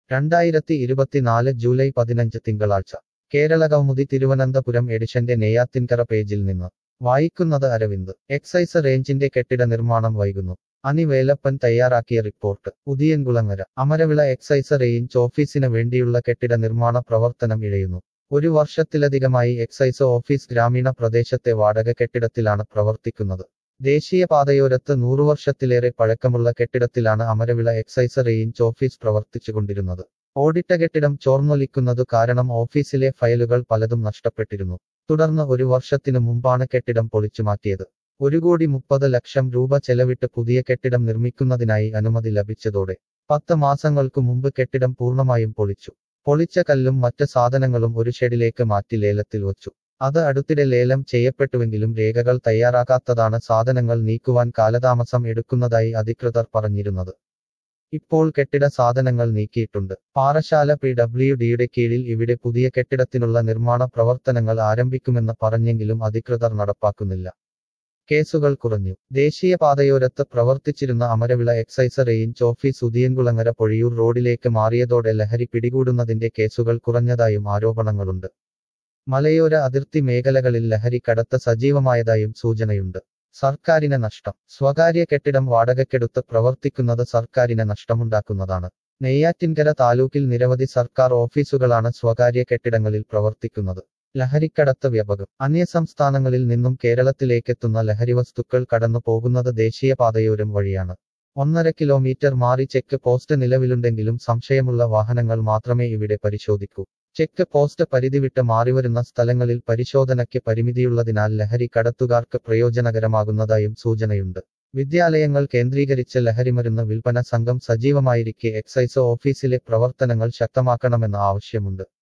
രണ്ടായിരത്തി ഇരുപത്തിനാല് ജൂലൈ പതിനഞ്ച് തിങ്കളാഴ്ച കേരള കൗമുദി തിരുവനന്തപുരം എഡിഷന്റെ നെയ്യാത്തിൻകര പേജിൽ നിന്ന് വായിക്കുന്നത് അരവിന്ദ് എക്സൈസ് റേഞ്ചിന്റെ കെട്ടിട നിർമ്മാണം വൈകുന്നു അനി വേലപ്പൻ തയ്യാറാക്കിയ report Udiyankulangara Amaravila excise range ഓഫീസിന് വേണ്ടിയുള്ള കെട്ടിട നിർമ്മാണ പ്രവർത്തനം ഇഴയുന്നു ഒരു വർഷത്തിലധികമായി എക്സൈസ് ഓഫീസ് ഗ്രാമീണ പ്രദേശത്തെ വാടക കെട്ടിടത്തിലാണ് പ്രവർത്തിക്കുന്നത് ദേശീയപാതയോരത്ത് നൂറു വർഷത്തിലേറെ പഴക്കമുള്ള കെട്ടിടത്തിലാണ് അമരവിള എക്സൈസ് റേഞ്ച് ഓഫീസ് പ്രവർത്തിച്ചുകൊണ്ടിരുന്നത് ഓടിട്ട കെട്ടിടം ചോർന്നൊലിക്കുന്നതു കാരണം ഓഫീസിലെ ഫയലുകൾ പലതും നഷ്ടപ്പെട്ടിരുന്നു തുടർന്ന് ഒരു വർഷത്തിനു മുമ്പാണ് കെട്ടിടം പൊളിച്ചുമാറ്റിയത് ഒരു കോടി മുപ്പത് ലക്ഷം രൂപ ചെലവിട്ട് പുതിയ കെട്ടിടം നിർമ്മിക്കുന്നതിനായി അനുമതി ലഭിച്ചതോടെ പത്ത് മാസങ്ങൾക്കു മുമ്പ് കെട്ടിടം പൂർണ്ണമായും പൊളിച്ചു പൊളിച്ച കല്ലും മറ്റ് സാധനങ്ങളും ഒരു ഷെഡിലേക്ക് മാറ്റി ലേലത്തിൽ വച്ചു അത് അടുത്തിടെ ലേലം ചെയ്യപ്പെട്ടുവെങ്കിലും രേഖകൾ തയ്യാറാക്കാത്തതാണ് സാധനങ്ങൾ നീക്കുവാൻ കാലതാമസം എടുക്കുന്നതായി അധികൃതർ പറഞ്ഞിരുന്നത് ഇപ്പോൾ കെട്ടിട സാധനങ്ങൾ നീക്കിയിട്ടുണ്ട് പാറശാല പി ഡബ്ല്യു ഡിയുടെ കീഴിൽ ഇവിടെ പുതിയ കെട്ടിടത്തിനുള്ള നിർമ്മാണ പ്രവർത്തനങ്ങൾ ആരംഭിക്കുമെന്ന് പറഞ്ഞെങ്കിലും അധികൃതർ നടപ്പാക്കുന്നില്ല കേസുകൾ കുറഞ്ഞു ദേശീയപാതയോരത്ത് പ്രവർത്തിച്ചിരുന്ന Amaravila excise range office Udiyankulangara Pozhiyoor റോഡിലേക്ക് മാറിയതോടെ ലഹരി പിടികൂടുന്നതിന്റെ കേസുകൾ കുറഞ്ഞതായും ആരോപണങ്ങളുണ്ട് മലയോര അതിർത്തി മേഖലകളിൽ ലഹരി കടത്ത് സജീവമായതായും സൂചനയുണ്ട് സർക്കാരിന് നഷ്ടം സ്വകാര്യ കെട്ടിടം വാടകയ്ക്കെടുത്ത് പ്രവർത്തിക്കുന്നത് സർക്കാരിന് നഷ്ടമുണ്ടാക്കുന്നതാണ് നെയ്യാറ്റിൻകര താലൂക്കിൽ നിരവധി സർക്കാർ ഓഫീസുകളാണ് സ്വകാര്യ കെട്ടിടങ്ങളിൽ പ്രവർത്തിക്കുന്നത് ലഹരിക്കടത്ത് വ്യാപകം അന്യസംസ്ഥാനങ്ങളിൽ നിന്നും കേരളത്തിലേക്കെത്തുന്ന ലഹരി വസ്തുക്കൾ കടന്നു പോകുന്നത് ദേശീയപാതയോരം വഴിയാണ് ഒന്നര കിലോമീറ്റർ മാറി ചെക്ക് പോസ്റ്റ് നിലവിലുണ്ടെങ്കിലും സംശയമുള്ള വാഹനങ്ങൾ മാത്രമേ ഇവിടെ പരിശോധിക്കൂ ചെക്ക് പോസ്റ്റ് പരിധിവിട്ട് മാറിവരുന്ന സ്ഥലങ്ങളിൽ പരിശോധനയ്ക്ക് പരിമിതിയുള്ളതിനാൽ ലഹരി കടത്തുകാർക്ക് പ്രയോജനകരമാകുന്നതായും സൂചനയുണ്ട് വിദ്യാലയങ്ങൾ കേന്ദ്രീകരിച്ച് ലഹരിമരുന്ന് വിൽപ്പന സംഘം സജീവമായിരിക്കെ എക്സൈസ് ഓഫീസിലെ പ്രവർത്തനങ്ങൾ ശക്തമാക്കണമെന്ന ആവശ്യമുണ്ട്